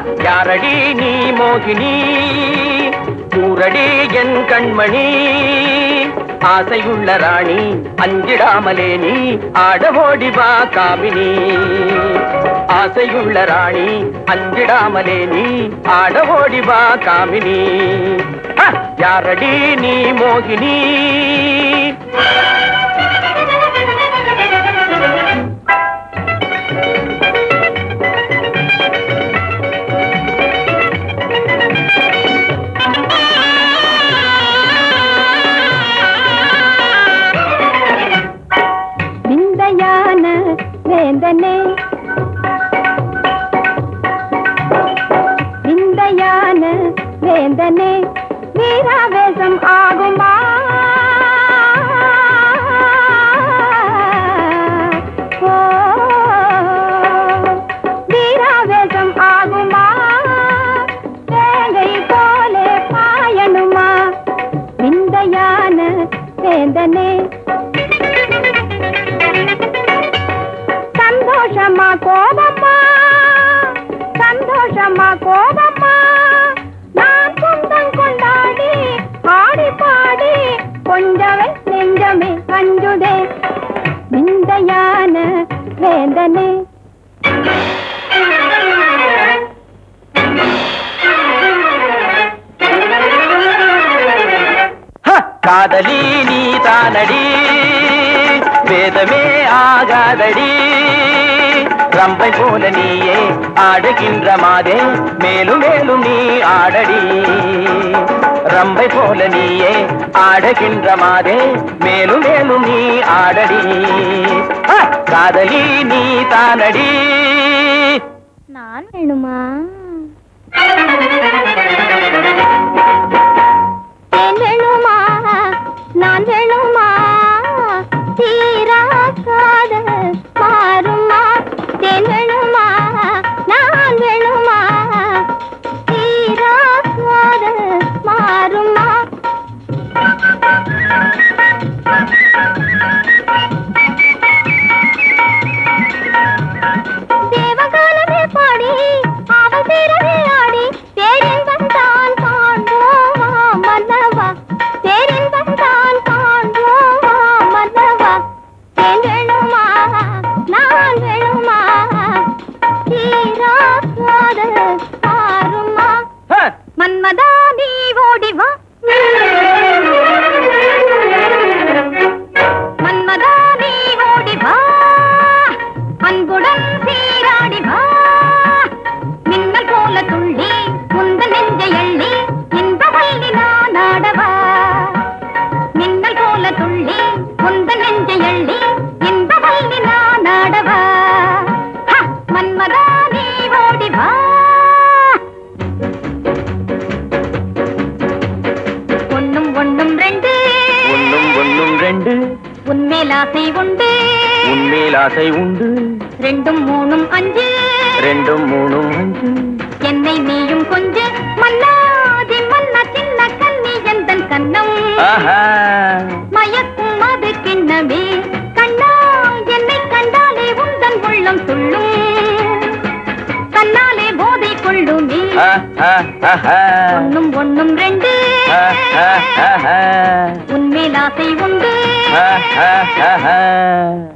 யாரடி நீ மோகினி கூரடி என் கண்மணி ஆசையுள்ள ராணி அஞ்சிடாமலே நீ ஆடவோடி வா காமினி ஆசையுள்ள ராணி அஞ்சிடாமலே நீ ஆடவோடி வா காமினி ஹ! யாரடி நீ மோகினி விந்தையான வேந்தனே விந்தையான வேந்தனே வீராவேசம் ஆகுமா ஓ, வீராவேசம் ஆகுமா வேங்கை போலே பாயணுமா விந்தையான வேந்தனே சந்தோஷமா கோபமா சந்தோஷமா கோபமா நான் சொந்தம் கொண்டாடி ஆடி பாடி கொஞ்சமே நெஞ்சமே அஞ்சுதே விந்தையான வேந்தனே ஹ! காதலி நீ தானடி வேதமே ஆகாதடி ரம்பை போல நீயே ஆடுகின்ற மாதே மேலும் மேலும் நீ ஆடடி ரம்பை போல நீயே ஆடுகின்ற மாதே மேலும் மேலும் நீ ஆடடி ஹ! காதலி நீ தானடி நான் வேணுமா ஏன் வேணுமா நான் வேணுமா தீரா காதல் மாறுமா தேன் வேணுமா நான் வேணுமா தீரா காதல் மாறுமா தேவகாலமே பாடி அவள் தீரவே ஆடி தேரின்பம் தான் காண்போமா மன்னவா தேரின்பம் தான் காண்போமா மன்னவா தேன் வேணுமா நான் வேணுமா தீரா காதல் மாறுமா ஹ! மன்மதா நீ ஓடி வா மன்மதா நீ ஓடி வா அன்புடன் சீராடி வா மின்னல் போல துள்ளி முந்த நெஞ்சை எள்ளி இந்த வள்ளி நான் ஆடவா மின்னல் போல துள்ளி முந்த நெஞ்சை எள்ளி இந்த வள்ளி நான் ஆடவா ஹ! மன்மதா நீ ஓடி வா ஒண்ணும் ஒண்ணும் ரெண்டு ஒன்னும் ஒன்னும் ரெண்டு உன்மேல் ஆசை உண்டு உன்மேல் ஆசை உண்டு ரெண்டும் மூணும் அஞ்சு ரெண்டும் மூணும் அஞ்சு என்னை நீயும் கொஞ்ச மன்னாதி மன்னா சின்ன கண்ணி எந்தன் கண்ணம் ஆஹா மயக்கும் அது கிண்ணமே கண்ணா என்னை கண்டாலே உந்தன் உள்ளம் துள்ளும் கண்ணாலே போதை கொள்ளுமே ஆ, ஆ, ஆஹா. ஒண்ணும் ஒண்ணும் ரெண்டு ஆ, ஆ, ஆஹா. உன்மேல் ஆசை உண்டு ஆ, ஆ, ஆஹா.